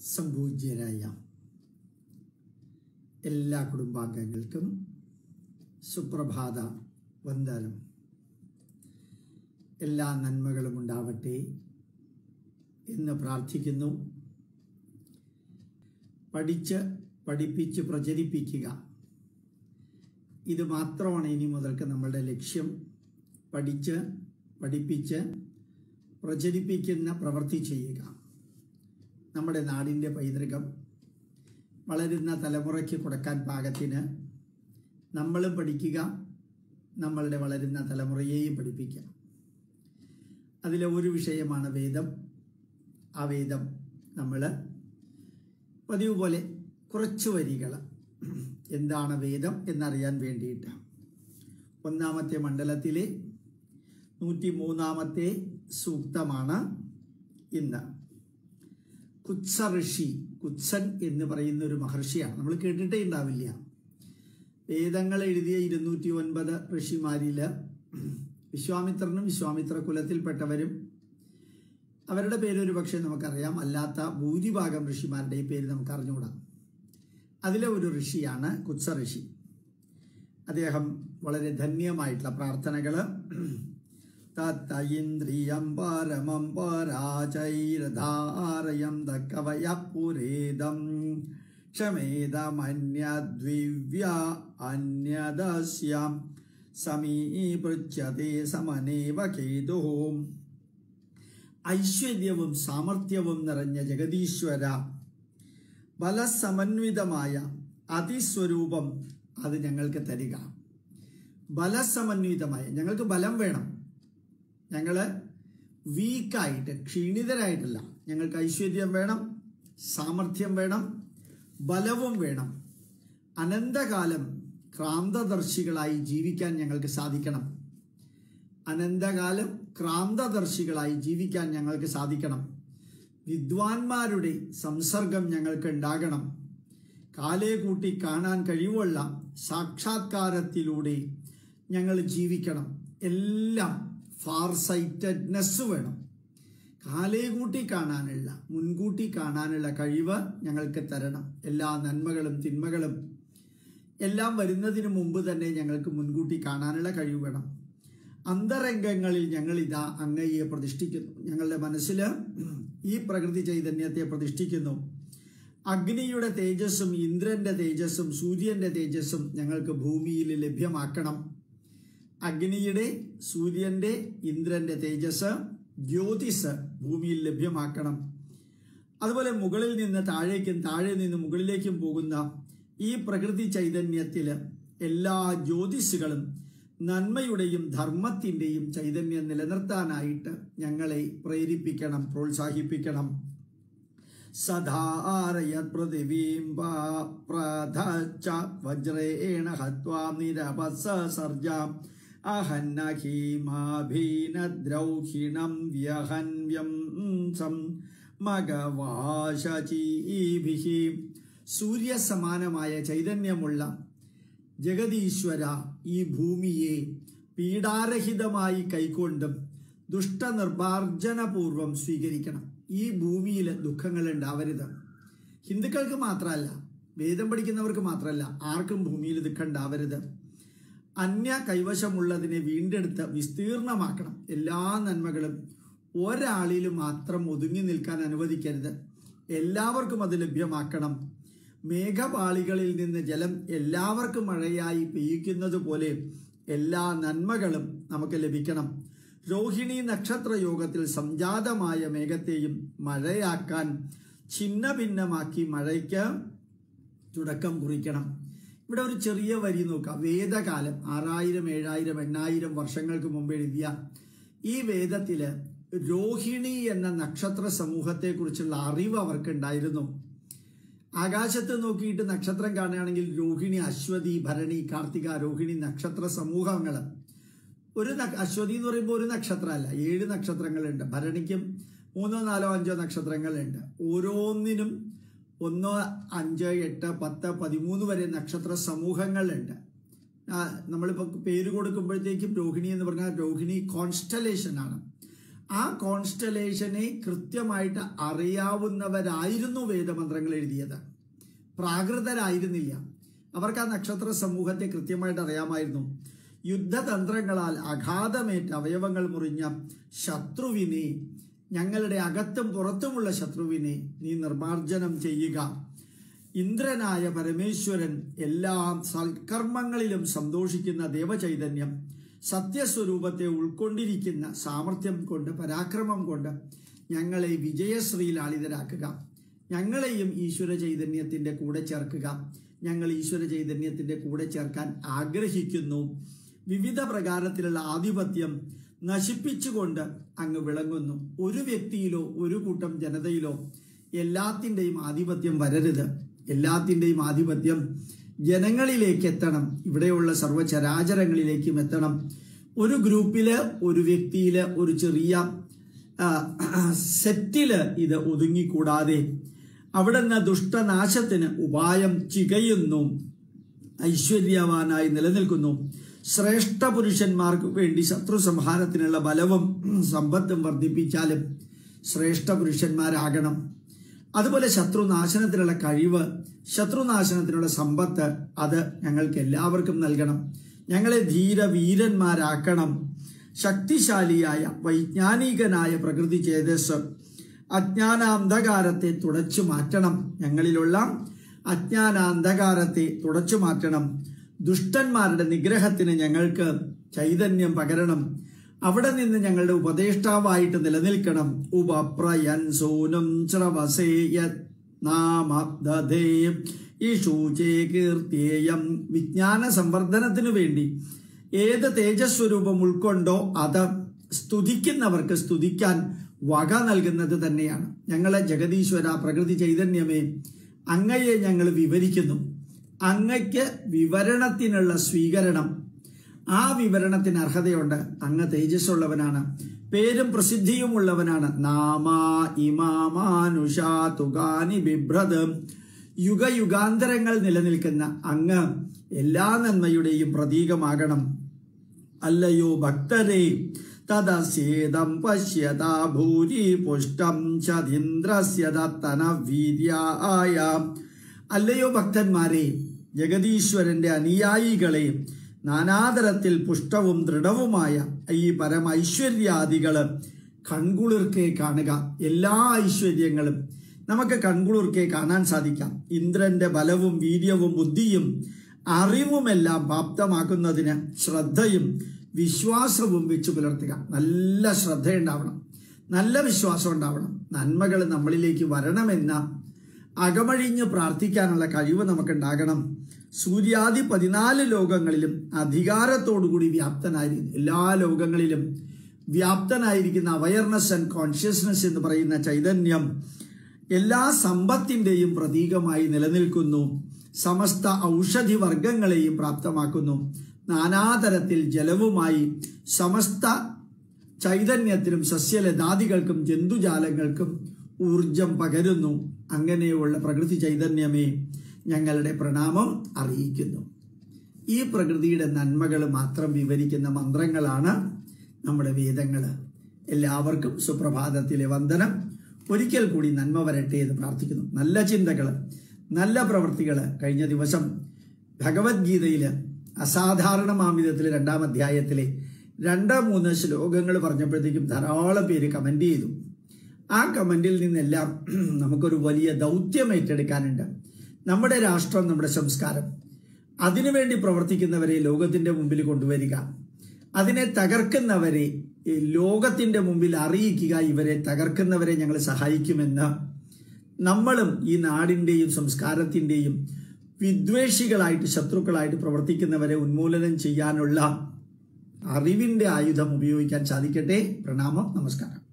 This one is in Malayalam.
സംപൂജ്യരായ എല്ലാ കുടുംബാംഗങ്ങൾക്കും സുപ്രഭാത വന്ദനം എല്ലാ നന്മകളും ഉണ്ടാവട്ടെ എന്ന് പ്രാർത്ഥിക്കുന്നു പഠിച്ച് പഠിപ്പിച്ച് പ്രചരിപ്പിക്കുക ഇത് മാത്രമാണ് ഇനി മുതൽക്ക് നമ്മളുടെ ലക്ഷ്യം പഠിച്ച് പഠിപ്പിച്ച് പ്രചരിപ്പിക്കുന്ന പ്രവൃത്തി ചെയ്യുക നമ്മുടെ നാടിൻ്റെ പൈതൃകം വളരുന്ന തലമുറയ്ക്ക് കൊടുക്കാൻ പാകത്തിന് നമ്മളും പഠിക്കുക നമ്മളുടെ വളരുന്ന തലമുറയെയും പഠിപ്പിക്കുക അതിലെ ഒരു വിഷയമാണ് വേദം ആ വേദം നമ്മൾ പതിവ് പോലെ കുറച്ച് വരികൾ എന്താണ് വേദം എന്നറിയാൻ വേണ്ടിയിട്ട് ഒന്നാമത്തെ മണ്ഡലത്തിലെ നൂറ്റി മൂന്നാമത്തെ സൂക്തമാണ് ഇന്ന് കുത്സ ഋഷി കുത്സൻ എന്ന് പറയുന്ന ഒരു മഹർഷിയാണ് നമ്മൾ കേട്ടിട്ടേ ഉണ്ടാവില്ല വേദങ്ങൾ എഴുതിയ ഇരുന്നൂറ്റി ഒൻപത് ഋഷിമാരിൽ വിശ്വാമിത്രനും വിശ്വാമിത്ര കുലത്തിൽപ്പെട്ടവരും അവരുടെ പേര് ഒരു പക്ഷേ നമുക്കറിയാം അല്ലാത്ത ഭൂരിഭാഗം ഋഷിമാരുടെയും പേര് നമുക്ക് അറിഞ്ഞുകൂടാ അതിലെ ഒരു ഋഷിയാണ് കുത്സ ഋഷി അദ്ദേഹം വളരെ ധന്യമായിട്ടുള്ള പ്രാർത്ഥനകൾ തത്തയിന്ദ്രിയം പരമം പരാചൈരധാരയം കവയ പുരേദം ക്ഷമേതമന്യദ്വിവ്യ അന്യദസ്യാം സമീപൃച്യത്തെ സമനേവ കേതു ഐശ്വര്യവും സാമർഥ്യവും നിറഞ്ഞ ജഗതീശ്വര ബലസമന്വിതമായ അതിസ്വരൂപം അത് ഞങ്ങൾക്ക് തരിക ബലസമന്വിതമായ ഞങ്ങൾക്ക് ബലം വേണം ഞങ്ങൾ വീക്കായിട്ട് ക്ഷീണിതരായിട്ടല്ല ഞങ്ങൾക്ക് ഐശ്വര്യം വേണം സാമർഥ്യം വേണം ബലവും വേണം അനന്തകാലം ക്രാന്തദർശികളായി ജീവിക്കാൻ ഞങ്ങൾക്ക് സാധിക്കണം അനന്തകാലം ക്രാന്തദർശികളായി ജീവിക്കാൻ ഞങ്ങൾക്ക് സാധിക്കണം വിദ്വാൻമാരുടെ സംസർഗം ഞങ്ങൾക്ക് ഉണ്ടാകണം കാലേ കൂട്ടി കാണാൻ കഴിവുള്ള സാക്ഷാത്കാരത്തിലൂടെ ഞങ്ങൾ ജീവിക്കണം എല്ലാം ഫാർ സൈറ്റഡ്നെസ് വേണം കാലേ കൂട്ടി കാണാനുള്ള മുൻകൂട്ടി കാണാനുള്ള കഴിവ് ഞങ്ങൾക്ക് തരണം എല്ലാ നന്മകളും തിന്മകളും എല്ലാം വരുന്നതിന് മുമ്പ് തന്നെ ഞങ്ങൾക്ക് മുൻകൂട്ടി കാണാനുള്ള കഴിവ് വേണം അന്തരംഗങ്ങളിൽ ഞങ്ങൾ ഇതാ അങ്ങയെ പ്രതിഷ്ഠിക്കുന്നു ഞങ്ങളുടെ മനസ്സിൽ ഈ പ്രകൃതി ചൈതന്യത്തെ പ്രതിഷ്ഠിക്കുന്നു അഗ്നിയുടെ തേജസ്സും ഇന്ദ്രന്റെ തേജസ്സും സൂര്യന്റെ തേജസ്സും ഞങ്ങൾക്ക് ഭൂമിയിൽ ലഭ്യമാക്കണം അഗ്നിയുടെ സൂര്യന്റെ ഇന്ദ്രന്റെ തേജസ് ജ്യോതിസ് ഭൂമിയിൽ ലഭ്യമാക്കണം അതുപോലെ മുകളിൽ നിന്ന് താഴേക്കും താഴെ നിന്ന് മുകളിലേക്കും പോകുന്ന ഈ പ്രകൃതി ചൈതന്യത്തിൽ എല്ലാ ജ്യോതിഷുകളും നന്മയുടെയും ധർമ്മത്തിൻ്റെയും ചൈതന്യം നിലനിർത്താനായിട്ട് ഞങ്ങളെ പ്രേരിപ്പിക്കണം പ്രോത്സാഹിപ്പിക്കണം സധാരയത് പൃഥിവീം പ്രധച്ച വജ്രേണ ഹത്വാ നിരപസർജാം അഹന്നഹീമാഭീനദ്രൗഹിണം വ്യഹന്യം സം മഗവാശചീഭിः സൂര്യസമാനമായ ചൈതന്യമുള്ള ജഗതീശ്വര ഈ ഭൂമിയെ പീഡാരഹിതമായി കൈക്കൊണ്ടും ദുഷ്ടനിർമാർജനപൂർവം സ്വീകരിക്കണം ഈ ഭൂമിയിൽ ദുഃഖങ്ങൾ ഉണ്ടാവരുത് ഹിന്ദുക്കൾക്ക് മാത്രമല്ല വേദം പഠിക്കുന്നവർക്ക് മാത്രമല്ല ആർക്കും ഭൂമിയിൽ ദുഃഖം ഉണ്ടാവരുത് അന്യ കൈവശമുള്ളതിനെ വീണ്ടെടുത്ത് വിസ്തീർണമാക്കണം എല്ലാ നന്മകളും ഒരാളിൽ മാത്രം ഒതുങ്ങി നിൽക്കാൻ അനുവദിക്കരുത് എല്ലാവർക്കും അത് ലഭ്യമാക്കണം മേഘപാളികളിൽ നിന്ന് ജലം എല്ലാവർക്കും മഴയായി പെയ്യിക്കുന്നത് പോലെ എല്ലാ നന്മകളും നമുക്ക് ലഭിക്കണം രോഹിണി നക്ഷത്ര യോഗത്തിൽ സംജാതമായ മേഘത്തെയും മഴയാക്കാൻ ഛിന്ന ഭിന്നമാക്കി മഴയ്ക്ക് തുടക്കം കുറിക്കണം ഇവിടെ ഒരു ചെറിയ വരി നോക്കാം വേദകാലം ആറായിരം ഏഴായിരം എണ്ണായിരം വർഷങ്ങൾക്ക് മുമ്പ് എഴുതിയ ഈ വേദത്തില് രോഹിണി എന്ന നക്ഷത്ര സമൂഹത്തെക്കുറിച്ചുള്ള അറിവ് അവർക്കുണ്ടായിരുന്നു ആകാശത്ത് നോക്കിയിട്ട് നക്ഷത്രം കാണുകയാണെങ്കിൽ രോഹിണി അശ്വതി ഭരണി കാർത്തിക രോഹിണി നക്ഷത്ര സമൂഹങ്ങൾ ഒരു അശ്വതി എന്ന് പറയുമ്പോൾ ഒരു നക്ഷത്രമല്ല ഏഴ് നക്ഷത്രങ്ങളുണ്ട് ഭരണിക്കും മൂന്നോ നാലോ അഞ്ചോ നക്ഷത്രങ്ങളുണ്ട് ഓരോന്നിനും ഒന്നോ അഞ്ച് എട്ട് പത്ത് പതിമൂന്ന് വരെ നക്ഷത്ര സമൂഹങ്ങളുണ്ട് നമ്മളിപ്പോൾ പേര് കൊടുക്കുമ്പോഴത്തേക്കും രോഹിണി എന്ന് പറഞ്ഞാൽ രോഹിണി കോൺസ്റ്റലേഷൻ ആണ് ആ കോൺസ്റ്റലേഷനെ കൃത്യമായിട്ട് അറിയാവുന്നവരായിരുന്നു വേദമന്ത്രങ്ങൾ എഴുതിയത് പ്രാകൃതരായിരുന്നില്ല അവർക്ക് ആ നക്ഷത്ര സമൂഹത്തെ കൃത്യമായിട്ട് അറിയാമായിരുന്നു യുദ്ധതന്ത്രങ്ങളാൽ അഗാധമേറ്റ അവയവങ്ങൾ മുറിഞ്ഞ ശത്രുവിനെ ഞങ്ങളുടെ അകത്തും പുറത്തുമുള്ള ശത്രുവിനെ നീ നിർമാർജനം ചെയ്യുക ഇന്ദ്രനായ പരമേശ്വരൻ എല്ലാ സൽക്കർമ്മങ്ങളിലും സന്തോഷിക്കുന്ന ദേവചൈതന്യം സത്യസ്വരൂപത്തെ ഉൾക്കൊണ്ടിരിക്കുന്ന സാമർഥ്യം കൊണ്ട് പരാക്രമം കൊണ്ട് ഞങ്ങളെ വിജയശ്രീലാളിതരാക്കുക ഞങ്ങളെയും ഈശ്വര ചൈതന്യത്തിൻ്റെ കൂടെ ചേർക്കുക ഞങ്ങൾ ഈശ്വര ചൈതന്യത്തിൻ്റെ കൂടെ ചേർക്കാൻ ആഗ്രഹിക്കുന്നു വിവിധ പ്രകാരത്തിലുള്ള ആധിപത്യം നശിപ്പിച്ചുകൊണ്ട് അങ്ങ് വിളങ്ങുന്നു ഒരു വ്യക്തിയിലോ ഒരു കൂട്ടം ജനതയിലോ എല്ലാത്തിൻ്റെയും ആധിപത്യം വരരുത് എല്ലാത്തിൻ്റെയും ആധിപത്യം ജനങ്ങളിലേക്ക് എത്തണം ഇവിടെയുള്ള സർവ്വചരാചരങ്ങളിലേക്കും എത്തണം ഒരു ഗ്രൂപ്പില് ഒരു വ്യക്തിയില് ഒരു ചെറിയ ആ, സെറ്റില് ഇത് ഒതുങ്ങിക്കൂടാതെ അവിടുന്ന് ദുഷ്ടനാശത്തിന് ഉപായം ചികയുന്നു ഐശ്വര്യവാനായി നിലനിൽക്കുന്നു ശ്രേഷ്ഠ പുരുഷന്മാർക്ക് വേണ്ടി ശത്രു സംഹാരത്തിനുള്ള ബലവും സമ്പത്തും വർദ്ധിപ്പിച്ചാലും ശ്രേഷ്ഠ പുരുഷന്മാരാകണം അതുപോലെ ശത്രുനാശനത്തിനുള്ള കഴിവ് ശത്രുനാശനത്തിനുള്ള സമ്പത്ത് അത് ഞങ്ങൾക്ക് എല്ലാവർക്കും നൽകണം ഞങ്ങളെ ധീര വീരന്മാരാക്കണം ശക്തിശാലിയായ വൈജ്ഞാനികനായ പ്രകൃതി ചേതസ് അജ്ഞാനാന്ധകാരത്തെ തുടച്ചു മാറ്റണം ഞങ്ങളിലുള്ള അജ്ഞാനാന്ധകാരത്തെ തുടച്ചു മാറ്റണം ദുഷ്ടന്മാരുടെ നിഗ്രഹത്തിന് ഞങ്ങൾക്ക് ചൈതന്യം പകരണം അവിടെ നിന്ന് ഞങ്ങളുടെ ഉപദേഷ്ടാവായിട്ട് നിലനിൽക്കണം ഉപപ്രയൻ സൂനം ശ്രവസേയ നാമദേ ഈശൂചേ കീർത്തിയേയം വിജ്ഞാന സംവർദ്ധനത്തിനു വേണ്ടി ഏത് തേജസ്വരൂപം ഉൾക്കൊണ്ടോ അത് സ്തുതിക്കുന്നവർക്ക് സ്തുതിക്കാൻ വക നൽകുന്നത് തന്നെയാണ് ഞങ്ങളെ ജഗതീശ്വര പ്രകൃതി ചൈതന്യമേ അങ്ങയെ ഞങ്ങൾ വിവരിക്കുന്നു അങ്ങയ്ക്ക് വിവരണത്തിനുള്ള സ്വീകരണം ആ വിവരണത്തിന് അർഹതയുണ്ട് അങ്ങ് തേജസ്സുള്ളവനാണ് പേരും പ്രസിദ്ധിയും ഉള്ളവനാണ് നാമാ ഇമാമാനുഷ തുകാനി ബിഭ്രത് യുഗയുഗാന്തരങ്ങൾ നിലനിൽക്കുന്ന അങ്ങ് എല്ലാ നന്മയുടെയും പ്രതീകമാകണം അല്ലയോ ഭക്തരെ തദസ്യേദം പശ്യത ഭൂരി പുഷ്ടം ചതീന്ദ്രസ്യ വീര്യായ അല്ലയോ ഭക്തന്മാരെ ജഗതീശ്വരന്റെ അനുയായികളെ നാനാതരത്തിൽ പുഷ്ടവും ദൃഢവുമായ ഈ പരമൈശ്വര്യാദികള് കൺകുളിർക്കെ കാണുക എല്ലാ ഐശ്വര്യങ്ങളും നമുക്ക് കൺകുളിർക്കെ കാണാൻ സാധിക്കാം ഇന്ദ്രന്റെ ബലവും വീര്യവും ബുദ്ധിയും അറിവുമെല്ലാം പ്രാപ്തമാക്കുന്നതിന് ശ്രദ്ധയും വിശ്വാസവും വെച്ചു പുലർത്തുക നല്ല ശ്രദ്ധയുണ്ടാവണം നല്ല വിശ്വാസം ഉണ്ടാവണം നന്മകൾ നമ്മളിലേക്ക് വരണമെന്ന അകമഴിഞ്ഞ് പ്രാർത്ഥിക്കാനുള്ള കഴിവ് നമുക്കുണ്ടാകണം സൂര്യാദി പതിനാല് ലോകങ്ങളിലും അധികാരത്തോടുകൂടി വ്യാപ്തനായിരിക്കുന്നു എല്ലാ ലോകങ്ങളിലും വ്യാപ്തനായിരിക്കുന്ന അവയർനെസ് ആൻഡ് കോൺഷ്യസ്നസ് എന്ന് പറയുന്ന ചൈതന്യം എല്ലാ സമ്പത്തിൻ്റെയും പ്രതീകമായി നിലനിൽക്കുന്നു സമസ്ത ഔഷധി വർഗങ്ങളെയും പ്രാപ്തമാക്കുന്നു നാനാതരത്തിൽ ജലവുമായി സമസ്ത ചൈതന്യത്തിനും സസ്യലതാദികൾക്കും ജന്തുജാലങ്ങൾക്കും ഊർജം പകരുന്നു അങ്ങനെയുള്ള പ്രകൃതി ചൈതന്യമേ ഞങ്ങളുടെ പ്രണാമം അറിയിക്കുന്നു ഈ പ്രകൃതിയുടെ നന്മകൾ മാത്രം വിവരിക്കുന്ന മന്ത്രങ്ങളാണ് നമ്മുടെ വേദങ്ങൾ എല്ലാവർക്കും സുപ്രഭാതത്തിലെ വന്ദനം ഒരിക്കൽ കൂടി നന്മ വരട്ടെ എന്ന് പ്രാർത്ഥിക്കുന്നു നല്ല ചിന്തകൾ നല്ല പ്രവൃത്തികൾ കഴിഞ്ഞ ദിവസം ഭഗവത്ഗീതയിൽ അസാധാരണമാമിതത്തിലെ രണ്ടാം അധ്യായത്തിലെ രണ്ട് മൂന്ന് ശ്ലോകങ്ങൾ പറഞ്ഞപ്പോഴത്തേക്കും ധാരാളം പേര് കമൻ്റ് ചെയ്തു ആ കമൻറ്റിൽ നിന്നെല്ലാം നമുക്കൊരു വലിയ ദൗത്യം ഏറ്റെടുക്കാനുണ്ട് നമ്മുടെ രാഷ്ട്രം നമ്മുടെ സംസ്കാരം അതിനുവേണ്ടി പ്രവർത്തിക്കുന്നവരെ ലോകത്തിൻ്റെ മുമ്പിൽ കൊണ്ടുവരിക അതിനെ തകർക്കുന്നവരെ ഈ ലോകത്തിൻ്റെ മുമ്പിൽ അറിയിക്കുക ഇവരെ തകർക്കുന്നവരെ ഞങ്ങൾ സഹായിക്കുമെന്ന് നമ്മളും ഈ നാടിൻ്റെയും സംസ്കാരത്തിൻ്റെയും വിദ്വേഷികളായിട്ട് ശത്രുക്കളായിട്ട് പ്രവർത്തിക്കുന്നവരെ ഉന്മൂലനം ചെയ്യാനുള്ള അറിവിൻ്റെ ആയുധം ഉപയോഗിക്കാൻ സാധിക്കട്ടെ പ്രണാമം നമസ്കാരം